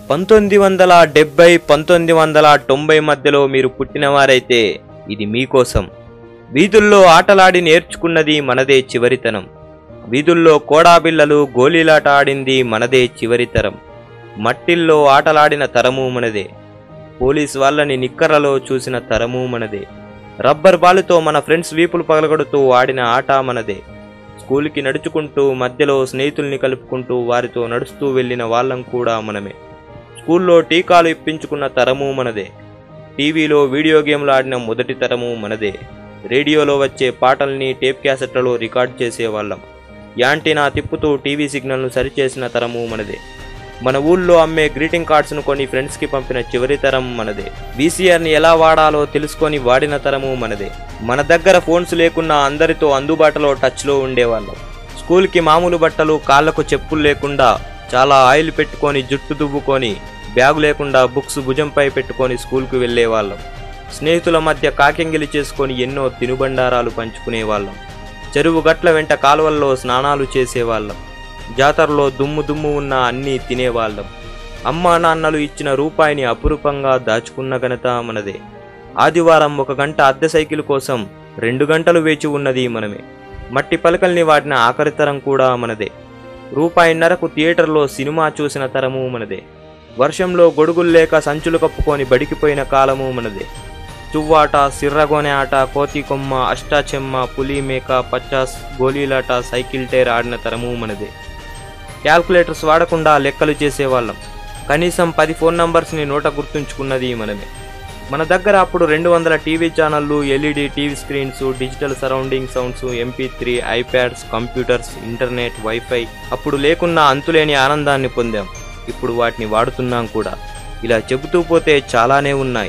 పంతొమ్మిది వందల డెబ్బై పంతొమ్మిది వందల తొంభై మధ్యలో మీరు పుట్టినవారైతే ఇది మీకోసం వీధుల్లో ఆటలాడి నేర్చుకున్నది మనదే చివరితనం వీధుల్లో కోడాబిళ్ళలు గోళీలాట ఆడింది మనదే చివరితరం మట్టిల్లో ఆటలాడిన తరము మనదే పోలీస్ వాళ్ళని నిక్కరలో చూసిన తరము మనదే రబ్బర్ బాలుతో మన ఫ్రెండ్స్ వీపులు పగలగొడుతూ ఆడిన ఆట మనదే స్కూల్కి నడుచుకుంటూ మధ్యలో స్నేహితుల్ని కలుపుకుంటూ వారితో నడుస్తూ వెళ్ళిన వాళ్ళం కూడా మనమే స్కూల్లో టీకాలు ఇప్పించుకున్న తరము మనదే టీవీలో వీడియో గేమ్లు ఆడిన మొదటి తరము మనదే రేడియోలో వచ్చే పాటల్ని టేప్ క్యాసెట్లలో రికార్డ్ చేసేవాళ్ళం యాంటీనా తిప్పుతూ టీవీ సిగ్నల్ను సరిచేసిన తరము మనదే మన ఊళ్ళో అమ్మే గ్రీటింగ్ కార్డ్స్ను కొని ఫ్రెండ్స్కి పంపిన చివరి తరం మనదే వీసీఆర్ని ఎలా వాడాలో తెలుసుకొని వాడిన తరము మనదే మన దగ్గర ఫోన్స్ లేకున్నా అందరితో అందుబాటులో టచ్లో ఉండేవాళ్ళం స్కూల్కి మామూలు బట్టలు కాళ్లకు చెప్పులు లేకుండా చాలా ఆయిల్ పెట్టుకొని జుట్టు దువ్వుకొని బ్యాగు లేకుండా బుక్స్ భుజంపై పెట్టుకొని స్కూల్కి వెళ్ళేవాళ్ళం స్నేహితుల మధ్య కాకెంగిలి చేసుకొని ఎన్నో తినుబండారాలు పంచుకునేవాళ్ళం చెరువు గట్ల వెంట కాలువల్లో స్నానాలు చేసేవాళ్ళం జాతరలో దుమ్ము దుమ్ము ఉన్న అన్నీ తినేవాళ్ళం అమ్మా నాన్నలు ఇచ్చిన రూపాయిని అపురూపంగా దాచుకున్న ఘనత మనదే ఆదివారం ఒక గంట అద్దె సైకిల్ కోసం రెండు గంటలు వేచి ఉన్నది మనమే మట్టి పలకల్ని వాడిన ఆఖరి తరం కూడా మనదే రూపాయిన్నరకు థియేటర్లో సినిమా చూసిన తరము మనదే వర్షంలో గొడుగులు లేక సంచులు కప్పుకొని బడికిపోయిన కాలము మనదే చువ్వాట సిర్రగోనె ఆట కోతి కొమ్మ అష్టాచెమ్మ పులి మేక పచ్చాస్ గోళీలాట సైకిల్ టైర్ ఆడిన తరము మనదే క్యాల్కులేటర్స్ వాడకుండా లెక్కలు చేసేవాళ్ళం కనీసం పది ఫోన్ నంబర్స్ని నోట గుర్తుంచుకున్నది మనమే మన దగ్గర అప్పుడు రెండు వందల టీవీ ఛానళ్ళు LED TV screens digital surrounding sounds MP three iPads computers internet WiFi అప్పుడు లేకున్నా అంతులేని ఆనందాన్ని పొందాం ఇప్పుడు వాటిని వాడుతున్నాం కూడా ఇలా చెబుతూ పోతే చాలానే ఉన్నాయి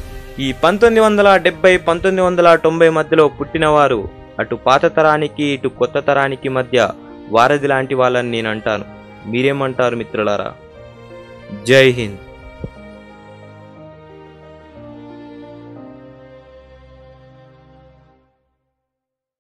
ఈ పంతొమ్మిది వందల డెబ్బై పంతొమ్మిది వందల తొంభై మధ్యలో పుట్టినవారు అటు పాత తరానికి ఇటు కొత్త తరానికి మధ్య వారధి లాంటి వాళ్ళని నేను అంటాను మీరేమంటారు మిత్రులారా జై హింద్